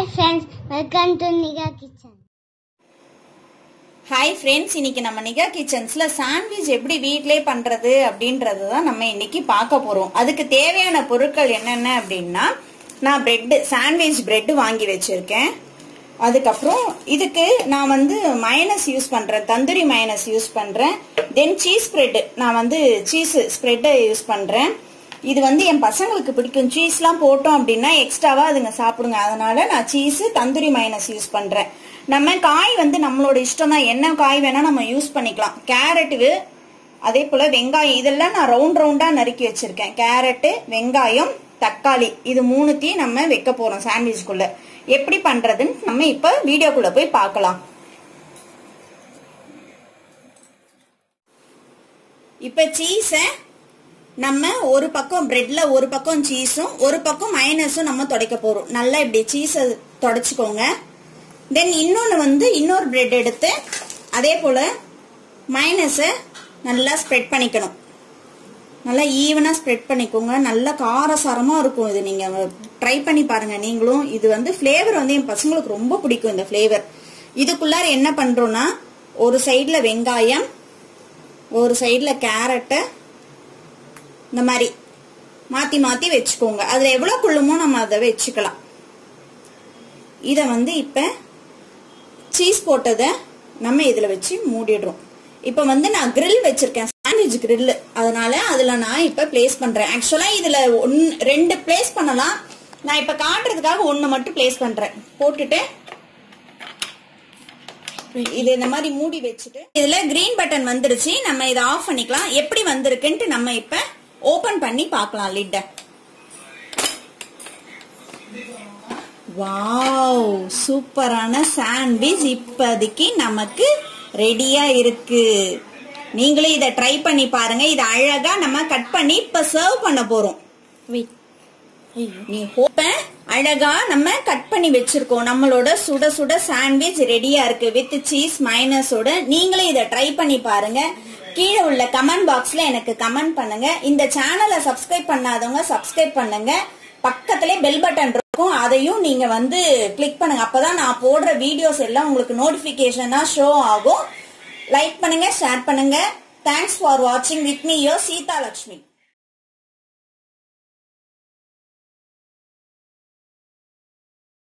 friends welcome to Nika kitchen hi friends இன்னைக்கு நம்ம nikah கிச்சன்ஸ்ல sandwich எப்படி வீட்டிலே பண்றது அப்படின்றது தான் நம்ம இன்னைக்கு பார்க்க போறோம் அதுக்கு தேவையான பொருட்கள் என்னென்ன அப்படின்னா நான் பிரெட் சாண்ட்விச் பிரெட் வாங்கி வச்சிருக்கேன் அதுக்கப்புறம் இதுக்கு நான் வந்து மைனஸ் யூஸ் பண்றேன் தந்தூரி மைனஸ் யூஸ் பண்றேன் தென் சீஸ் ஸ்ப்ரெட் நான் வந்து சீஸ் ஸ்ப்ரெட்டை யூஸ் பண்றேன் இது வந்து என் பசங்களுக்கு பிடிக்கும் சீஸ்லாம் போட்டோம் அப்படின்னா எக்ஸ்ட்ராவா அதுங்க சாப்பிடுங்க அதனால நான் சீஸ் தந்தூரி மைனஸ் யூஸ் பண்றேன் நம்ம காய் வந்து நம்மளோட இஷ்டம் தான் என்ன காய் வேணா நம்ம யூஸ் பண்ணிக்கலாம் கேரட்டு அதே போல வெங்காயம் இதெல்லாம் நான் ரவுண்ட் ரவுண்டா நறுக்கி வச்சிருக்கேன் கேரட்டு வெங்காயம் தக்காளி இது மூணுத்தையும் நம்ம வைக்க போறோம் சாண்ட்விச்குள்ள எப்படி பண்றதுன்னு நம்ம இப்ப வீடியோக்குள்ள போய் பார்க்கலாம் இப்ப சீஸை நம்ம ஒரு பக்கம் பிரெட்ல ஒரு பக்கம் சீஸும் ஒரு பக்கம் மைனஸும் நம்ம துடைக்க போறோம் நல்லா இப்படி சீஸை தொடச்சிக்கோங்க தென் இன்னொன்று வந்து இன்னொரு பிரெட் எடுத்து அதே போல மைனஸை நல்லா ஸ்ப்ரெட் பண்ணிக்கணும் நல்லா ஈவனாக ஸ்ப்ரெட் பண்ணிக்கோங்க நல்லா காரசாரமாக இருக்கும் இது நீங்கள் ட்ரை பண்ணி பாருங்க நீங்களும் இது வந்து ஃப்ளேவர் வந்து என் பசங்களுக்கு ரொம்ப பிடிக்கும் இந்த ஃப்ளேவர் இதுக்குள்ளார என்ன பண்ணுறோன்னா ஒரு சைடில் வெங்காயம் ஒரு சைடில் கேரட்டு இந்த மாதிரி மாற்றி மாற்றி வச்சுக்கோங்க அதில் எவ்வளோ குள்ளுமோ நம்ம அதை வச்சுக்கலாம் இதை வந்து இப்போ சீஸ் போட்டதை நம்ம இதில் வச்சு மூடிடுறோம் இப்போ வந்து நான் கிரில் வச்சிருக்கேன் சாண்ட்விச் கிரில் அதனால அதில் நான் இப்போ பிளேஸ் பண்ணுறேன் ஆக்சுவலாக இதில் ஒன் ரெண்டு பிளேஸ் பண்ணலாம் நான் இப்போ காட்டுறதுக்காக ஒன்று மட்டும் பிளேஸ் பண்ணுறேன் போட்டுட்டு இது இந்த மாதிரி மூடி வச்சுட்டு இதுல கிரீன் பட்டன் வந்துருச்சு நம்ம இதை ஆஃப் பண்ணிக்கலாம் எப்படி வந்திருக்குன்ட்டு நம்ம இப்ப ஓபன் பண்ணி பார்க்கலாம் லிட்ட வாவ் சூப்பரான சாண்ட்விச் இப்போதைக்கு நமக்கு ரெடியா இருக்கு நீங்களும் இதை ட்ரை பண்ணி பாருங்க இதை அழகா நம்ம கட் பண்ணி இப்ப சர்வ் பண்ண போறோம் நீ ஹோப்ப அழகா நம்ம கட் பண்ணி வச்சிருக்கோம் நம்மளோட சுட சுட சாண்ட்விச் ரெடியா இருக்கு வித் சீஸ் மைனஸோட நீங்களும் இதை ட்ரை பண்ணி பாருங்க கீழே உள்ள கமெண்ட் பாக்ஸ்ல எனக்கு கமெண்ட் பண்ணுங்க இந்த சேனலை சப்ஸ்கிரைப் பண்ணாதவங்க சப்ஸ்கிரைப் பண்ணுங்க பக்கத்திலே பெல் பட்டன் இருக்கும் அதையும் நீங்க வந்து கிளிக் பண்ணுங்க அப்பதான் நான் போடுற வீடியோஸ் எல்லாம் உங்களுக்கு நோட்டிபிகேஷனா ஷோ ஆகும் லைக் பண்ணுங்க ஷேர் பண்ணுங்க தேங்க்ஸ் ஃபார் வாட்சிங் வித் மீ யோ சீதா லட்சுமி